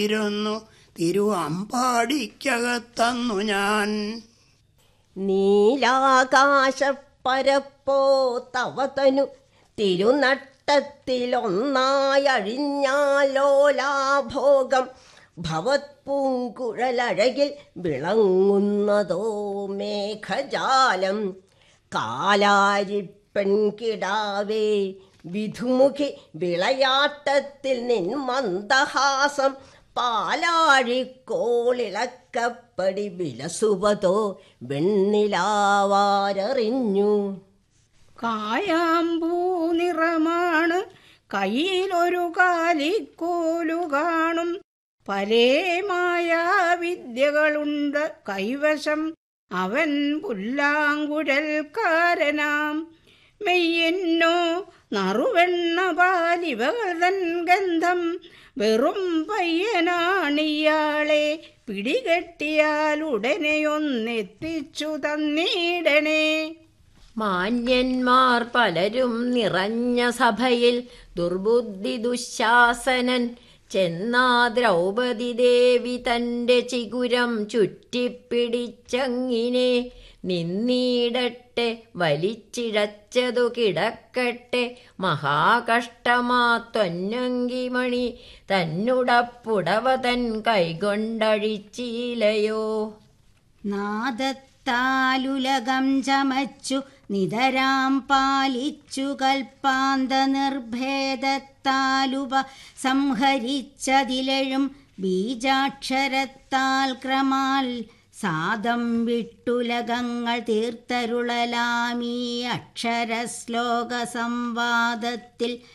ഇരുന്നു തിരു അമ്പാടിക്കകത്തന്നു ഞാൻ നീലാകാശപ്പരപ്പോ തവതനു തിരുനട്ടത്തിലൊന്നായഴിഞ്ഞാലോലാഭോഗം ഭവത്പൂങ്കുഴലഴകിൽ വിളങ്ങുന്നതോ മേഘജാലം കാലാരിപ്പെൺകിടാവേ വിധുമുഖി വിളയാട്ടത്തിൽ നിൻ മന്ദഹാസം പാലാഴിക്കോളിളക്കപ്പടി വിലസുവതോ വെണ്ണിലാവാരറിഞ്ഞു കായാമ്പൂ നിറമാണ് കയ്യിലൊരു കാലിക്കോലു കാണും പലേമായ വിദ്യകളുണ്ട് കൈവശം അവൻ പുല്ലാങ്കുഴൽക്കാരനാം മെയ്യെന്നോ നറുവെണ്ണ പാലിവകൾ തൻ ഗന്ധം വെറും പയ്യനാണിയാളെ പിടികെട്ടിയാൽ ഉടനെയൊന്നെത്തിച്ചു തന്നീടണേ മാന്യന്മാർ പലരും നിറഞ്ഞ സഭയിൽ ദുർബുദ്ധി ദുശാസനൻ ചെന്നാ ദ്രൗപദി ദേവി തന്റെ ചിഗുരം ചുറ്റിപ്പിടിച്ചങ്ങിനെ നിന്നീടട്ടെ വലിച്ചിഴച്ചതു കിടക്കട്ടെ മഹാകഷ്ടമാ തൊന്നങ്കിമണി തന്നുടപ്പുടവ തൻ കൈകൊണ്ടഴിച്ചീലയോ നാദത്താലുലകം ചമച്ചു നിതരാം പാലിച്ചു കൽപ്പാന്ത നിർഭേദത്താലുപ സംഹരിച്ചതിലെഴും ബീജാക്ഷരത്താൽ ക്രമാൽ സാദം വിട്ടുലകങ്ങൾ തീർത്തരുളലാമീ അക്ഷരശ്ലോക സംവാദത്തിൽ